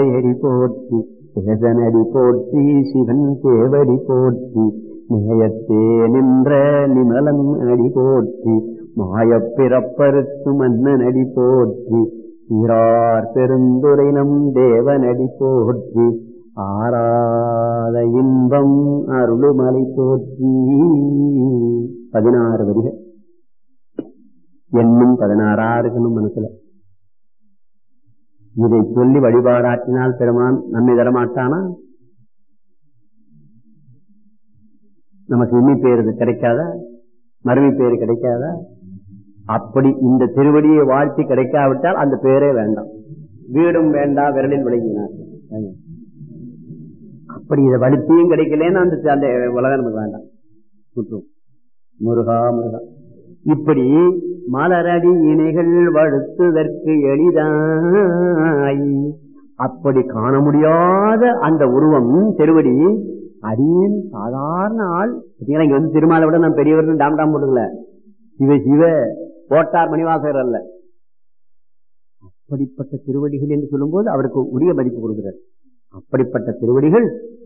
அடி போற்றி சேதனடி போற்றி சிவன் தேவடி போற்றி நேயத்தே நின்ற நிமலன் அடி போற்றி மாயப் பிறப்பருக்கு மன்னன் அடி போற்றி சீரார் பெருந்துரை நம் தேவனடி போற்றி ஆராத இன்பம் அருளுமலை போற்றி பதினாறு வரிகள் என்னும் பதினாறா இருக்கணும் மனசுல இதை சொல்லி வழிபாடாற்றினால் பெருமான் நம்மை தரமாட்டானா நமக்கு இனி பேர் கிடைக்காதா மறுமை பேர் கிடைக்காதா அப்படி இந்த திருவடியை வாழ்த்தி கிடைக்காவிட்டால் அந்த பேரே வேண்டாம் வீடும் வேண்டாம் விரலில் விளங்கினார் அப்படி இதை வலித்தியும் கிடைக்கலன்னு அந்த அந்த உலகம் நமக்கு வேண்டாம் சுற்றும் முருகா முருகா இப்படி மலரடி இணைகள் வழுத்துதற்கு எளிதாய் அப்படி காண முடியாத அந்த உருவம் திருவடி அடியின் சாதாரண ஆள் இங்க வந்து திருமாலை விட நான் பெரியவர் டாம் டாம் போட்டுக்கல சிவ சிவ போட்டார் மணிவாசகர் அல்ல அப்படிப்பட்ட திருவடிகள் என்று சொல்லும்போது அவருக்கு உரிய மதிப்பு கொடுக்கிறார் அப்படிப்பட்ட திருவடிகள்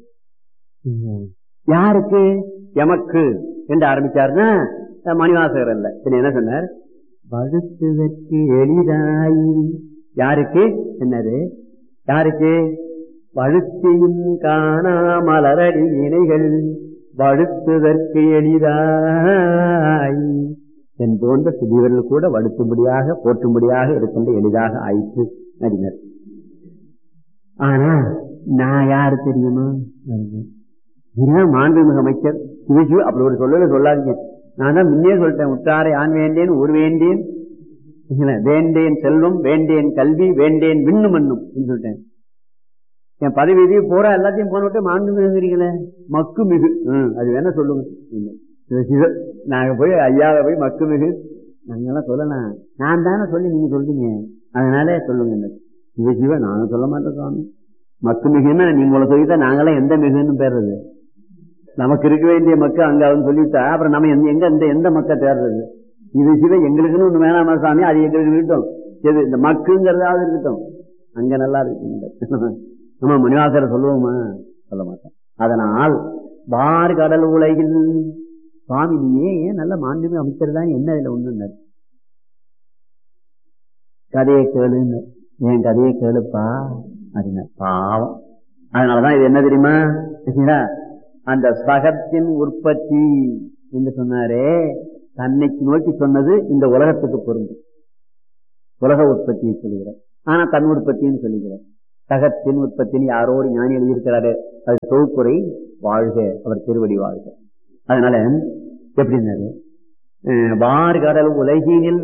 யாருக்கு எமக்கு என்று ஆரம்பிச்சாருன்னா மணிவாசகர் அல்ல சரி என்ன சொன்னார் வழுத்துவதற்கு எளிதாய் யாருக்கு என்னது யாருக்கு வழுத்தியும் காணா மலரடி இணைகள் வழுத்துவதற்கு எளிதாய் என் போன்ற சிறியவர்கள் கூட வடுத்தும்படியாக போற்றும்படியாக இருக்கின்ற எளிதாக ஆயிற்று அறிஞர் ஆனா நான் யாரு தெரியுமா மாண்புமிகு அமைச்சர் சிவசிவ அப்படி ஒரு சொல்லல சொல்லாதீங்க நான் தான் முன்னே சொல்லிட்டேன் உற்றாரை ஆண் வேண்டேன் ஊர் வேண்டேன் வேண்டேன் செல்வம் வேண்டேன் கல்வி வேண்டேன் விண்ணு மண்ணும் சொல்லிட்டேன் என் பதவி இது போற எல்லாத்தையும் போன விட்டு மாண்பு மிகுறீங்களே மக்கு மிகு அது வேணா சொல்லுங்க நாங்க போய் ஐயாவை போய் மக்கு மிகு நாங்கெல்லாம் சொல்லலாம் நான் தானே சொல்லி நீங்க சொல்றீங்க அதனால சொல்லுங்க சிவ சிவ நானும் சொல்ல மாட்டேன் சுவாமி மக்கு மிகுன்னா நீங்க உங்களை சொல்லிட்டா நாங்களாம் எந்த மிகுன்னு பேர்றது நமக்கு இருக்க வேண்டிய மக்கள் அங்க அவங்க சொல்லிட்டா அப்புறம் நம்ம எங்க இந்த எந்த மக்கள் தேர்றது இது சிவ எங்களுக்குன்னு ஒண்ணு வேணாமா சாமி அது எங்களுக்கு இருக்கட்டும் சரி இந்த மக்குங்கிறதாவது இருக்கட்டும் அங்க நல்லா இருக்கு நம்ம மணிவாசரை சொல்லுவோமா சொல்ல மாட்டோம் அதனால் பார் கடல் உலகில் சுவாமி நீ ஏன் நல்ல மாண்புமிகு அமைச்சர் தான் என்ன இதுல ஒண்ணு கதையை கேளுன்னு என் கதையை கேளுப்பா அப்படின்னா பாவம் அதனாலதான் இது என்ன தெரியுமா அந்த சகத்தின் உற்பத்தி என்று சொன்னாரே தன்னைக்கு நோக்கி சொன்னது இந்த உலகத்துக்கு பொருந்தும் உலக உற்பத்தியை சொல்லுகிறார் ஆனா தன் உற்பத்தின்னு சொல்லுகிறார் சகத்தின் உற்பத்தின்னு யாரோடு ஞானி எழுதியிருக்கிறாரு அது தொகுப்புரை வாழ்க அவர் திருவடி வாழ்க அதனால எப்படின்னாரு வார் கடல் உலகினில்